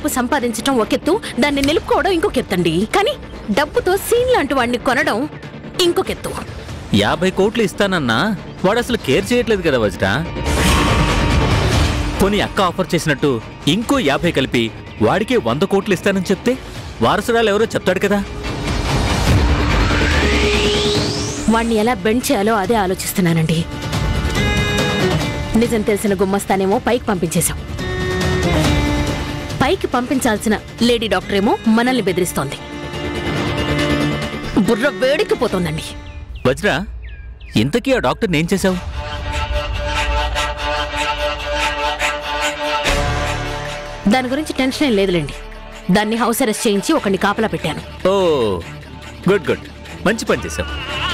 డబ్బు సంపాదించడం ఒక ఎత్తు దాన్ని నిలుపుకోవడం ఇంకొక ఎత్తండి కానీ డబ్బుతో సీన్ లాంటి వాడిని కొనడం ఇంకొక ఎత్తు యాభై కోట్లు ఇస్తానన్నా వాడు అసలు కేర్ చేయట్లేదు కదా వజ్ర పోనీ అక్క ఆఫర్ చేసినట్టు ఇంకో యాభై కలిపి వాడికే వంద కోట్లు ఇస్తానని చెప్తే వారసురాలు ఎవరో చెప్తాడు కదా వాణ్ణి ఎలా బెండ్ చేయాలో అదే ఆలోచిస్తున్నానండి నిజం తెలిసిన గుమ్మస్తానేమో పైకి పంపించేశాం పైకి పంపించాల్సిన లేడీ డాక్టర్ ఏమో మనల్ని బెదిరిస్తోంది బుర్ర వేడికిపోతోందండి వజ్ర ఇంతకీ ఆ డాక్టర్ ఏం చేశావు దాని గురించి టెన్షన్ ఏం లేదులేండి దాన్ని హౌస్ అరెస్ట్ చేయించి ఒకరిని కాపలా పెట్టాను ఓ గుడ్ గుడ్ మంచి పని చేశావు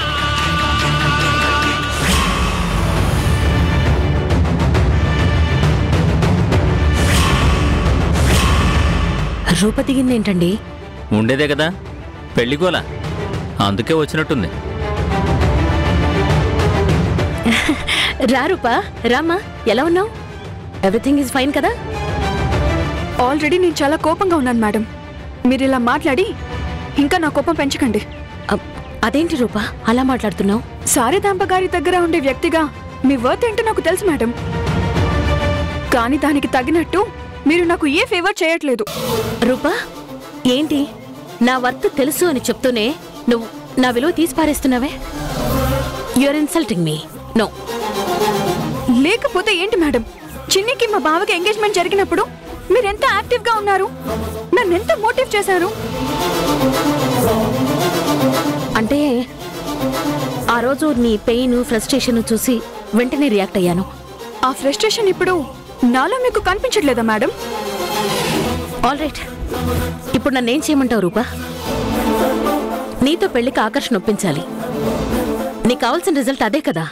రూప దిగిందేంటండి ఉండేదే కదా పెళ్లిగోలా అందుకే వచ్చినట్టుంది రా రూపా రామా ఎలా ఉన్నావు ఎవ్రీథింగ్ ఈజ్ ఫైన్ కదా ఆల్రెడీ నేను చాలా కోపంగా ఉన్నాను మేడం మీరు ఇలా మాట్లాడి ఇంకా నా కోపం పెంచకండి అబ్, అదేంటి రూపా అలా మాట్లాడుతున్నావు సారదాంబ గారి దగ్గర ఉండే వ్యక్తిగా మీ వర్త్ ఏంటో నాకు తెలుసు మేడం కానీ దానికి తగినట్టు మీరు నాకు ఏ ఫేవర్ చేయట్లేదు రూపా ఏంటి నా వర్త్ తెలుసు అని చెప్తూనే నువ్వు నా విలువ తీసి పారేస్తున్నావే యువర్ ఇన్సల్టింగ్ మీ నో లేకపోతే ఏంటి మేడం చిన్నికి మా బావకి ఎంగేజ్మెంట్ జరిగినప్పుడు మీరెంత యాక్టివ్ గా ఉన్నారు నన్ను ఎంత మోటివ్ చేశారు అంటే ఆ రోజు నీ పెయిన్ ఫ్రస్ట్రేషన్ చూసి వెంటనే రియాక్ట్ అయ్యాను ఆ ఫ్రస్ట్రేషన్ ఇప్పుడు నాలో మీకు కనిపించట్లేదా మేడం ఆల్ రైట్ ఇప్పుడు నన్ను ఏం చేయమంటావు రూపా నీతో పెళ్లికి ఆకర్షణ ఒప్పించాలి నీకు కావాల్సిన రిజల్ట్ అదే కదా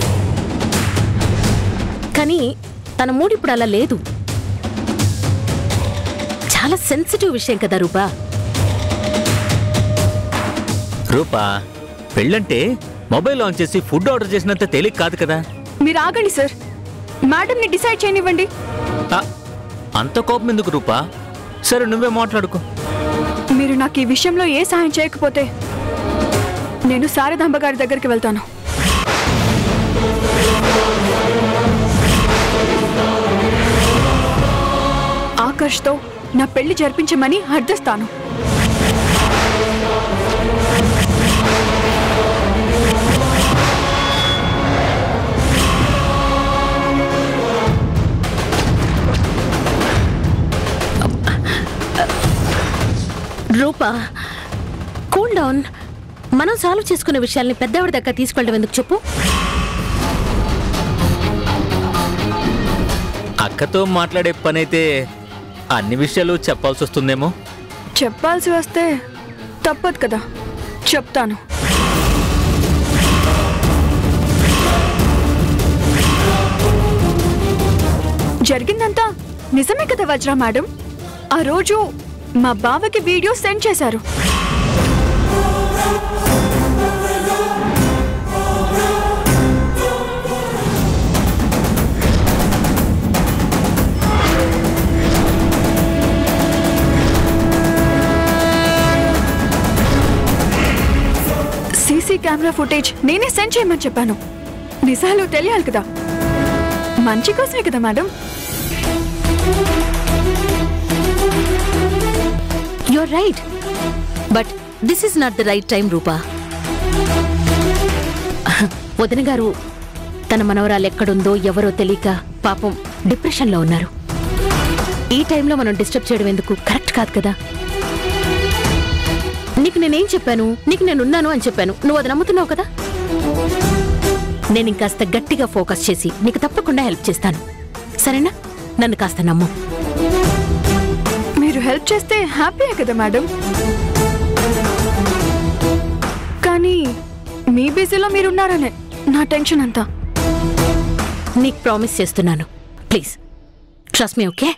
కానీ తన మూడు ఇప్పుడు అలా లేదు చాలా సెన్సిటివ్ విషయం కదా రూపా రూపా పెళ్ళంటే మొబైల్ ఆన్ చేసి ఫుడ్ ఆర్డర్ చేసినంత తేలిక కాదు కదా మీరు ఆగండి సార్ మేడంని డిసైడ్ చేయనివ్వండి ఆ, అంత కోపం ఎందుకు రూపా సరే నువ్వే మాట్లాడుకో మీరు నాకు ఈ విషయంలో ఏ సహాయం చేయకపోతే నేను శారదాంబ గారి దగ్గరికి వెళ్తాను ఆకర్ష్తో నా పెళ్లి జరిపించమని అర్థిస్తాను రూపా కూల్ డౌన్ మనం సాల్వ్ చేసుకునే విషయాల్ని పెద్దవాడి దగ్గర తీసుకెళ్ళడం ఎందుకు చెప్పు అక్కతో మాట్లాడే పనైతే అన్ని విషయాలు చెప్పాల్సి వస్తుందేమో చెప్పాల్సి వస్తే తప్పదు కదా చెప్తాను జరిగిందంతా నిజమే కదా వజ్ర మేడం ఆ రోజు మా బావకి వీడియో సెండ్ చేశారు సీసీ కెమెరా ఫుటేజ్ నేనే సెండ్ చేయమని చెప్పాను నిజాలు తెలియాలి కదా మంచి కోసమే కదా madam you're right but this is not the right time Rupa వదిన గారు తన మనవరాలు ఎక్కడుందో ఎవరో తెలియక పాపం డిప్రెషన్లో ఉన్నారు ఈ టైంలో మనం డిస్టర్బ్ చేయడం ఎందుకు కరెక్ట్ కాదు కదా నీకు నేనేం చెప్పాను నీకు నేనున్నాను అని చెప్పాను నువ్వు అది నమ్ముతున్నావు కదా నేను ఇంకాస్త గట్టిగా ఫోకస్ చేసి నీకు తప్పకుండా హెల్ప్ చేస్తాను సరేనా నన్ను కాస్త నమ్ము మీరు హెల్ప్ చేస్తే హ్యాపీయే కదా మేడం కానీ మీ బిజీలో మీరున్నారనే నా టెన్షన్ అంతా నీకు ప్రామిస్ చేస్తున్నాను ప్లీజ్ ట్రస్ట్ మీ ఓకే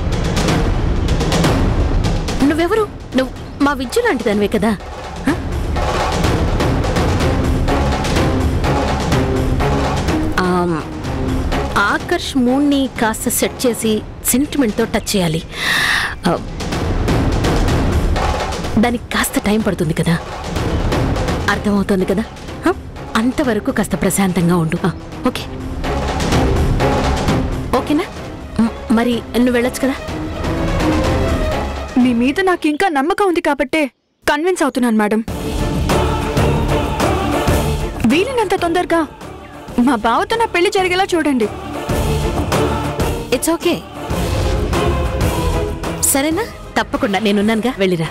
నువ్వెవరు నువ్వు మా విద్యు లాంటి దానివే కదా హ? ఆమ్, ఆకర్ష్ మూడ్ని కాస్త సెట్ చేసి సెంటిమెంట్తో టచ్ చేయాలి ఆ, దానికి కాస్త టైం పడుతుంది కదా అర్థమవుతోంది కదా ఆ, అంతవరకు కాస్త ప్రశాంతంగా ఉండు ఆ, ఓకే ఓకేనా మ్, మరి నువ్వు వెళ్ళొచ్చు కదా మీ మీద నాకు ఇంకా నమ్మకం ఉంది కాబట్టే కన్విన్స్ అవుతున్నాను మేడం వీలైనంత తొందరగా మా బావతో నా పెళ్లి జరిగేలా చూడండి ఇట్స్ ఓకే సరేనా తప్పకుండా నేనున్నానుగా వెళ్ళిరా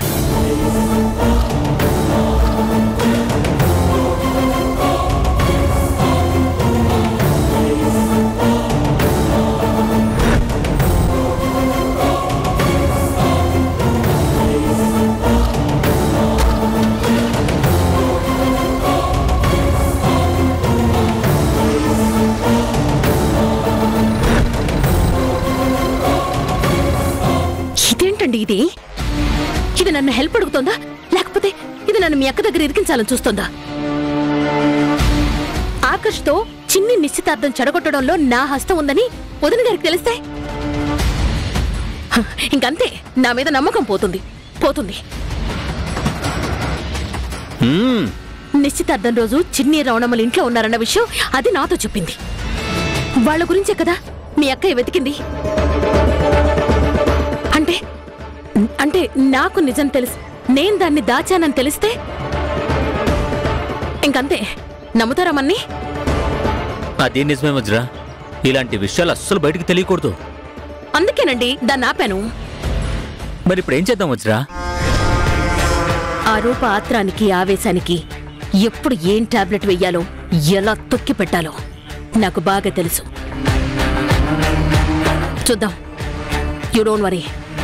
ఇదేంటండి ఇది ఇది నన్ను హెల్ప్ అడుగుతోందా లేకపోతే ఇది నన్ను మీ అక్క దగ్గర ఇరికించాలని చూస్తోందా ఆకర్ష్తో చిన్ని నిశ్చితార్థం చెడగొట్టడంలో నా హస్తం ఉందని వదిన గారికి తెలిస్తే హ, ఇంకంతే నా మీద నమ్మకం పోతుంది పోతుంది మ్మ్. నిశ్చితార్థం రోజు చిన్ని రవణమ్మల ఇంట్లో ఉన్నారన్న విషయం అది నాతో చెప్పింది వాళ్ళ గురించే కదా మీ అక్కయ్య వెతికింది అంటే అంటే నాకు నిజం తెలుసు నేను దాన్ని దాచానని తెలిస్తే ఇంకంతే నమ్ముతారా మన్ని అదే నిజమే వజ్రా ఇలాంటి విషయాలు అస్సలు బయటికి తెలియకూడదు అందుకేనండి దాన్ని ఆపాను మరి ఇప్పుడు ఏం చేద్దాం వజ్రా ఆ రూప ఆత్రానికి ఆవేశానికి ఎప్పుడు ఏం టాబ్లెట్ వెయ్యాలో ఎలా తొక్కి పెట్టాలో నాకు బాగా తెలుసు చూద్దాం యు డోంట్ వరీ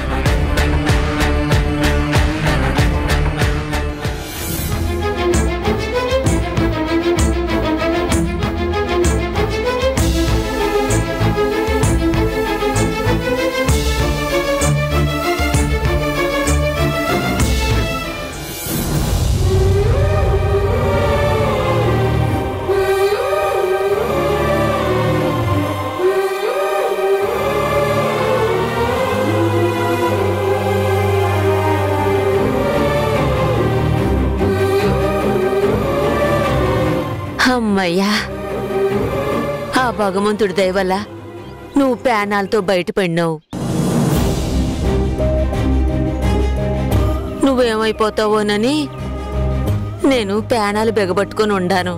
అమ్మయ్యా ఆ భగవంతుడి దయ వల్ల నువ్వు ప్యానాలతో బయటపడినావు నువ్వేమైపోతావోనని నేను ప్యానాలు బెగబట్టుకొని ఉండాను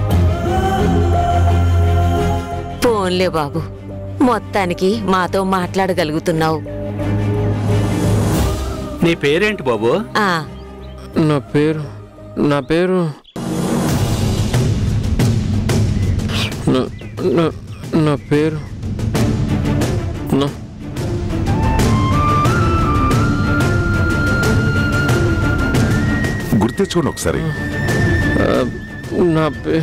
పోన్లే బాబు మొత్తానికి మాతో మాట్లాడగలుగుతున్నావు నీ పేరేంటి బాబు ఆ నా పేరు నా పేరు నా- నా- నా పేరు నా గుర్తించుకోండి ఒకసారి నా పే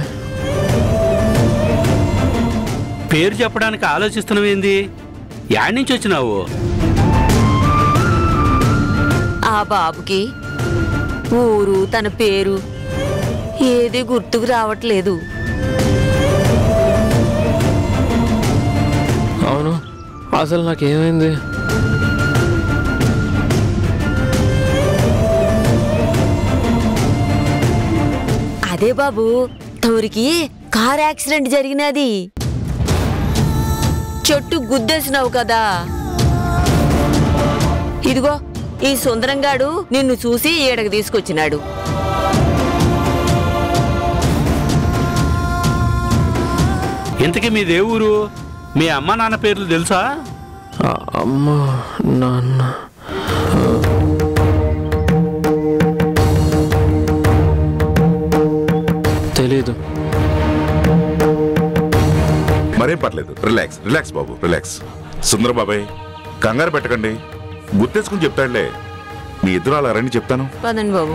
పేరు చెప్పడానికి ఆలోచిస్తున్నావేంది యాడ్ నుంచి వచ్చినావు ఆ బాబుకి ఊరు తన పేరు ఏది గుర్తుకు రావట్లేదు అవును అసలు నాకేమైంది అదే బాబు తమరికి కార్ యాక్సిడెంట్ జరిగినది చెట్టు గుద్దేసినావు కదా ఇదిగో ఈ సుందరంగాడు నిన్ను చూసి ఈడకు తీసుకొచ్చినాడు ఇంతకీ మీదే ఊరు మీ అమ్మ నాన్న పేర్లు తెలుసా ఆ అమ్మ నాన్న తెలీదు మరేం పర్లేదు రిలాక్స్ రిలాక్స్ బాబు రిలాక్స్ సుందర బాబాయ్ కంగారు పెట్టకండి గుర్తేసుకుని చెప్తాడులే మీ ఇద్దరు అలా రండి చెప్తాను పదండి బాబు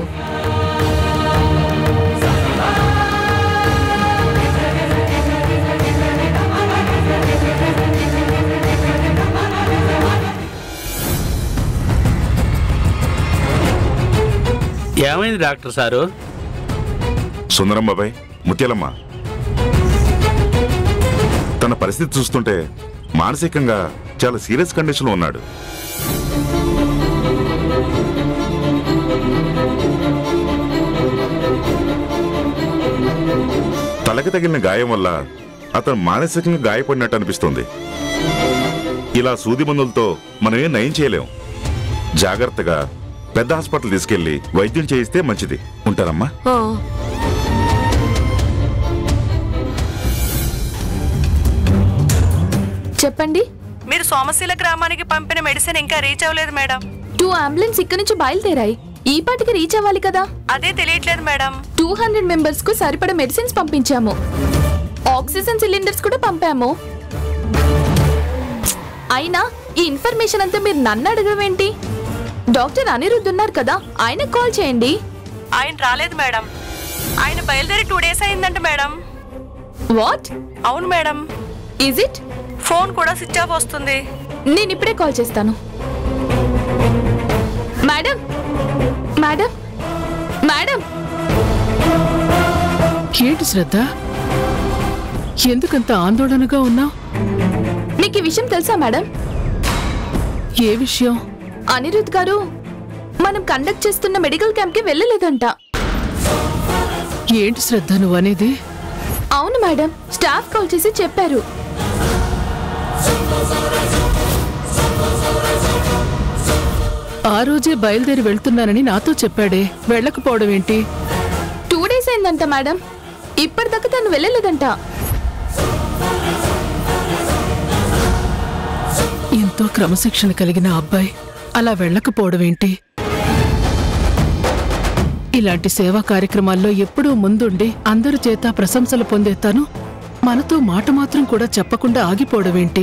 ఏమైంది డాక్టర్ సారు సుందరం బాబాయ్ ముత్యాలమ్మ తన పరిస్థితి చూస్తుంటే మానసికంగా చాలా సీరియస్ కండిషన్లో ఉన్నాడు తలకి తగిలిన గాయం వల్ల అతను మానసికంగా గాయపడినట్టు అనిపిస్తుంది ఇలా సూది మందులతో మనం ఏం నయం చేయలేం జాగ్రత్తగా పెద్ద హాస్పిటల్ తీసుకెళ్లి వైద్యం చేయిస్తే మంచిది ఉంటారమ్మా ఆ, చెప్పండి మీరు సోమశీల గ్రామానికి పంపిన మెడిసిన్ ఇంకా రీచ్ అవ్వలేదు మేడం టూ అంబులెన్స్ ఇక్కడ నుంచి బయలుదేరాయి ఈ పాటికి రీచ్ అవ్వాలి కదా అదే తెలియట్లేదు మేడం టూ హండ్రెడ్ మెంబర్స్ కు సరిపడ మెడిసిన్స్ పంపించాము ఆక్సిజన్ సిలిండర్స్ కూడా పంపాము అయినా ఈ ఇన్ఫర్మేషన్ అంతా మీరు నన్ను అడగడం ఏంటి డాక్టర్ అనిరుద్ధ్ ఉన్నారు కదా ఆయనకు కాల్ చేయండి ఆయన రాలేదు మేడం ఆయన బయలుదేరి టూ డేస్ అయిందంట మేడం వాట్ అవును మేడం ఈజ్ ఇట్ ఫోన్ కూడా స్విచ్ ఆఫ్ వస్తుంది నేను ఇప్పుడే కాల్ చేస్తాను మేడం మేడం మేడం ఏంటి శ్రద్ధ ఎందుకంత ఆందోళనగా ఉన్నావు మీకు ఈ విషయం తెలుసా మేడం ఏ విషయం అనిరుద్ గారు మనం కండక్ట్ చేస్తున్న మెడికల్ క్యాంప్ కి వెళ్ళలేదంట ఏంటి శ్రద్ధ నువ్వు అనేది అవును మేడం స్టాఫ్ కాల్ చేసి చెప్పారు ఆ రోజే బయలుదేరి వెళ్తున్నానని నాతో చెప్పాడే వెళ్ళకపోవడం ఏంటి టూ డేస్ అయిందంట మేడం ఇప్పటిదాకా తను వెళ్ళలేదంట ఎంతో క్రమశిక్షణ కలిగిన అబ్బాయి అలా వెళ్ళకపోవడం ఏంటి ఇలాంటి సేవా కార్యక్రమాల్లో ఎప్పుడూ ముందుండి అందరి చేత ప్రశంసలు పొందే తను మనతో మాట మాత్రం కూడా చెప్పకుండా ఆగిపోవడం ఏంటి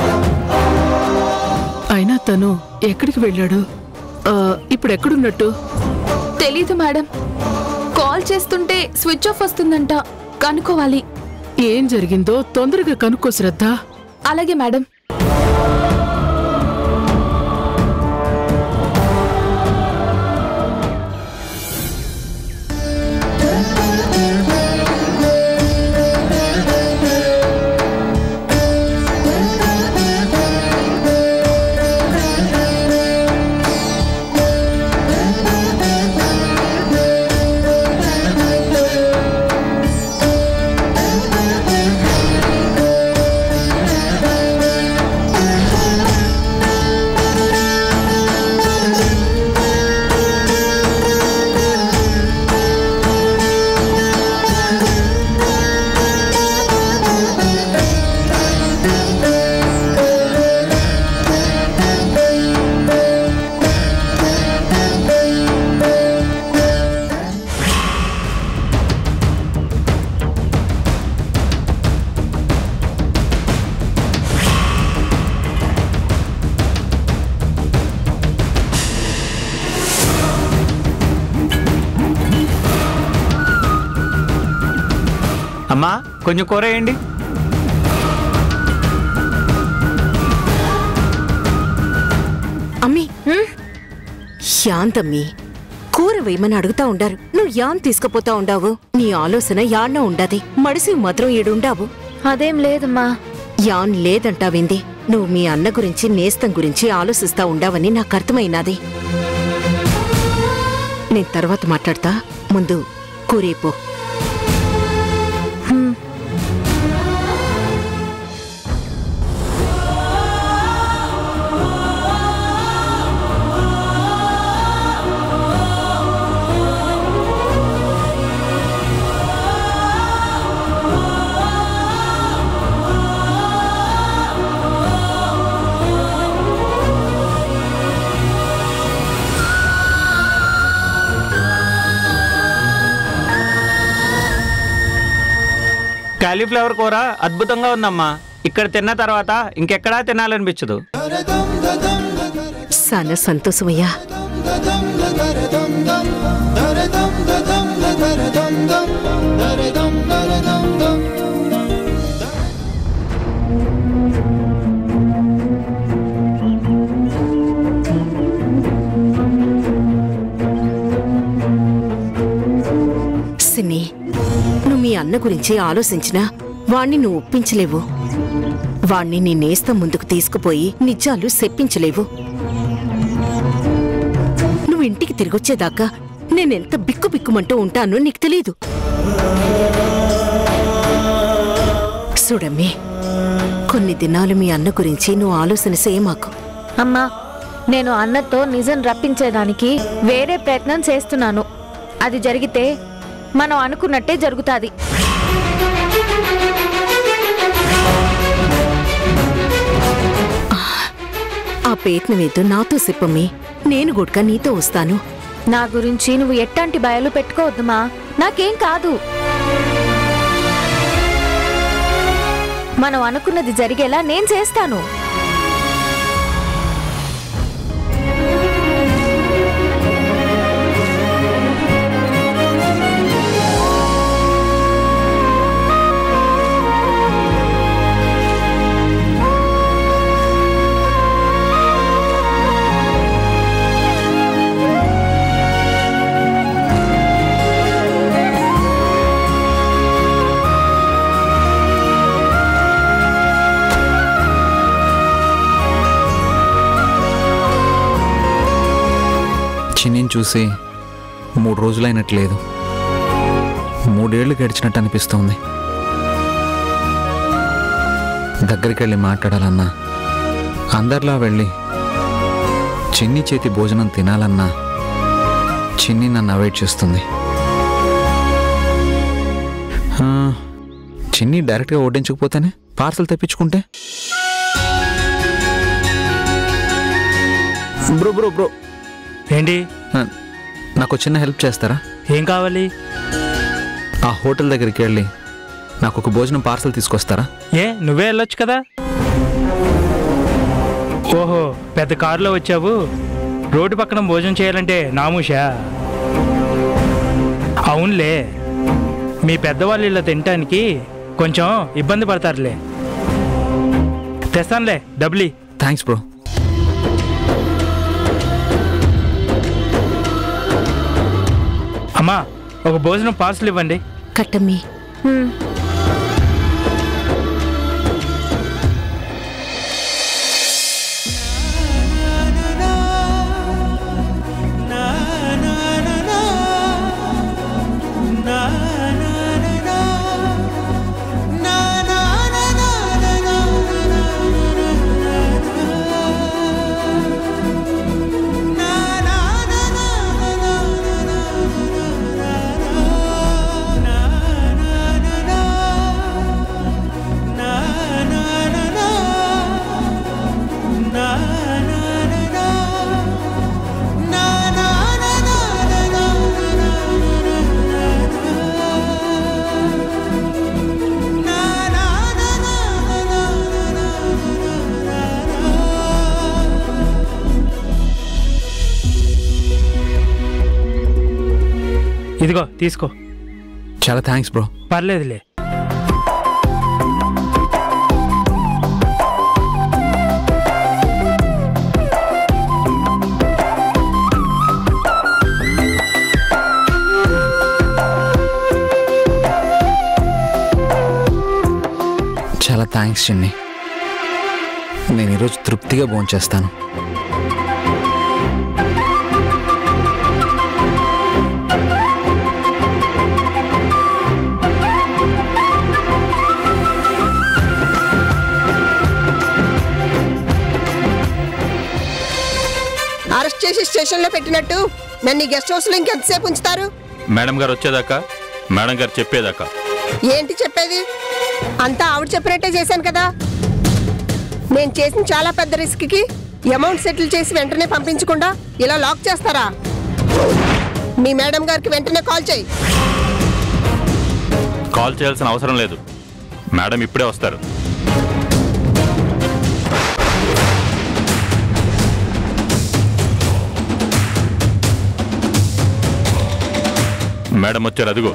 అయినా తను ఎక్కడికి వెళ్ళాడు ఆ, ఇప్పుడు ఎక్కడున్నట్టు తెలీదు మేడం కాల్ చేస్తుంటే స్విచ్ ఆఫ్ వస్తుందంట కనుక్కోవాలి ఏం జరిగిందో తొందరగా కనుక్కో శ్రద్ధ అలాగే మేడం అమ్మా కొంచెం కూర వేయండి అమ్మీ యాంతమ్మీ కూర వేయమని అడుగుతా ఉండారు నువ్వు యాన్ తీసుకుపోతా ఉండావు నీ ఆలోచన యాడ్న ఉండది మడిసి మాత్రం ఈడుండావు అదేం లేదమ్మా యాన్ లేదంటావింది నువ్వు మీ అన్న గురించి నేస్తం గురించి ఆలోచిస్తా ఉండావని నాకు అర్థమైనాది నేను తర్వాత మాట్లాడతా ముందు కూరేపో కాలీఫ్లవర్ కూర అద్భుతంగా ఉందమ్మా ఇక్కడ తిన్న తర్వాత ఇంకెక్కడా తినాలనిపించదు చాలా సంతోషమయ్యా సిన్ని నువ్వు మీ అన్న గురించి ఆలోచించినా వాణ్ణి నువ్వు ఒప్పించలేవు వాణ్ణి నీ నేస్తం ముందుకు తీసుకుపోయి నిజాలు చెప్పించలేవు నువ్వు ఇంటికి తిరిగొచ్చేదాకా నేనెంత బిక్కు బిక్కుమంటూ ఉంటానో నీకు తెలీదు చూడమ్మి కొన్ని దినాలు మీ అన్న గురించి నువ్వు ఆలోచన చేయమాకు అమ్మా నేను అన్నతో నిజం రప్పించేదానికి వేరే ప్రయత్నం చేస్తున్నాను అది జరిగితే మనం అనుకున్నట్టే జరుగుతాది ఆ ప్రయత్నం ఏదో నాతో చెప్పమ్మి నేను గుడ్క నీతో వస్తాను నా గురించి నువ్వు ఎట్టాంటి భయాలు పెట్టుకోవద్దుమా నాకేం కాదు మనం అనుకున్నది జరిగేలా నేను చేస్తాను చిన్నిని చూసి మూడు రోజులైనట్లేదు మూడేళ్లు గడిచినట్టు అనిపిస్తోంది దగ్గరికి వెళ్ళి మాట్లాడాలన్నా అందరిలా వెళ్ళి చిన్ని చేతి భోజనం తినాలన్నా చిన్ని నన్ను అవాయిడ్ చేస్తుంది ఆ, చిన్ని డైరెక్ట్గా వడ్డించకపోతేనే పార్సల్ తెప్పించుకుంటే బ్రో బ్రో బ్రో ఏంటి నాకు చిన్న హెల్ప్ చేస్తారా ఏం కావాలి ఆ హోటల్ దగ్గరికి వెళ్ళి నాకు ఒక భోజనం పార్సల్ తీసుకొస్తారా ఏ నువ్వే వెళ్ళొచ్చు కదా ఓహో పెద్ద కారులో వచ్చావు రోడ్డు పక్కన భోజనం చేయాలంటే నామూషా అవునులే మీ పెద్దవాళ్ళు ఇలా తినటానికి కొంచెం ఇబ్బంది పడతారులే తెస్తానులే డబ్లీ థ్యాంక్స్ బ్రో అమ్మా ఒక భోజనం పార్సల్ ఇవ్వండి కట్టమ్మి ఇదిగో తీసుకో చాలా థ్యాంక్స్ బ్రో పర్లేదులే చాలా థ్యాంక్స్ చిన్ని నేను ఈరోజు తృప్తిగా భోంచేస్తాను అరెస్ట్ చేసి స్టేషన్లో పెట్టినట్టు నన్ను ఈ గెస్ట్ హౌస్లో ఇంకెంతసేపు ఉంచుతారు మేడం గారు వచ్చేదాకా మేడం గారు చెప్పేదాకా ఏంటి చెప్పేది అంతా ఆవిడ చెప్పినట్టే చేశాను కదా నేను చేసిన చాలా పెద్ద రిస్క్కి అమౌంట్ సెటిల్ చేసి వెంటనే పంపించకుండా ఇలా లాక్ చేస్తారా మీ మేడం గారికి వెంటనే కాల్ చేయి కాల్ చేయాల్సిన అవసరం లేదు మేడం ఇప్పుడే వస్తారు మేడం వచ్చారు అదిగో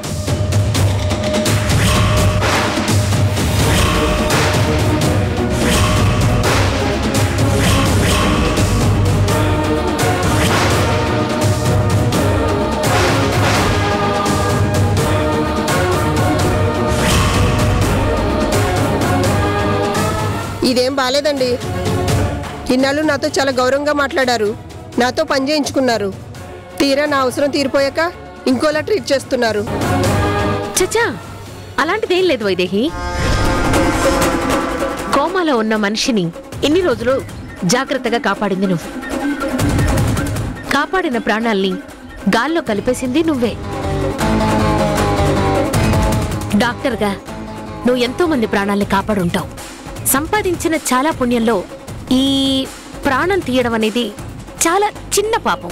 ఇదేం బాలేదండి ఇన్నాళ్ళు నాతో చాలా గౌరవంగా మాట్లాడారు నాతో పని చేయించుకున్నారు తీరా నా అవసరం తీరిపోయాక ఇంకోలా ట్రీట్ చేస్తున్నారు చచ్చా అలాంటిదేం లేదు వైదేహి కోమాలో ఉన్న మనిషిని ఇన్ని రోజులు జాగ్రత్తగా కాపాడింది నువ్వు కాపాడిన ప్రాణాల్ని గాల్లో కలిపేసింది నువ్వే డాక్టర్గా నువ్వు ఎంతో మంది ప్రాణాల్ని కాపాడుంటావు సంపాదించిన చాలా పుణ్యంలో ఈ ప్రాణం తీయడం అనేది చాలా చిన్న పాపం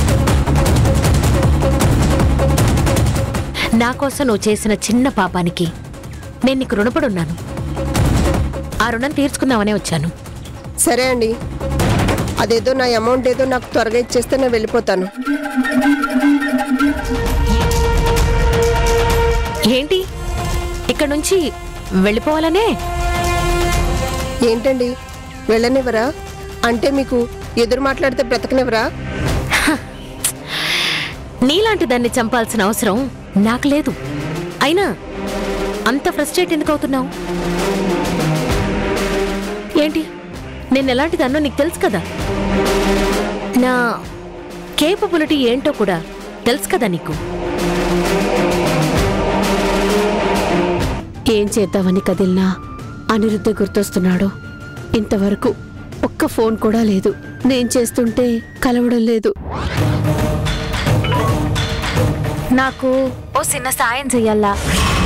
నా కోసం నువ్వు చేసిన చిన్న పాపానికి నేను నీకు రుణపడున్నాను ఆ రుణం తీర్చుకుందామనే వచ్చాను సరే అండి అదేదో నా అమౌంట్ ఏదో నాకు త్వరగా ఇచ్చేస్తే నేను వెళ్ళిపోతాను ఏంటి ఇక్కడ నుంచి వెళ్ళిపోవాలనే ఏంటండి వెళ్ళనివ్వరా అంటే మీకు ఎదురు మాట్లాడితే బ్రతకనివ్వరా నీలాంటి దాన్ని చంపాల్సిన అవసరం నాకు లేదు అయినా అంత ఫ్రస్ట్రేట్ ఎందుకు అవుతున్నావు ఏంటి నేను ఎలాంటి దాన్నో నీకు తెలుసు కదా నా కేపబిలిటీ ఏంటో కూడా తెలుసు కదా నీకు ఏం చేద్దామని కదిలినా అనిరుద్ధ గుర్తొస్తున్నాడు ఇంతవరకు ఒక్క ఫోన్ కూడా లేదు నేను చేస్తుంటే కలవడం లేదు నాకు ఓ చిన్న సాయం చెయ్యాలా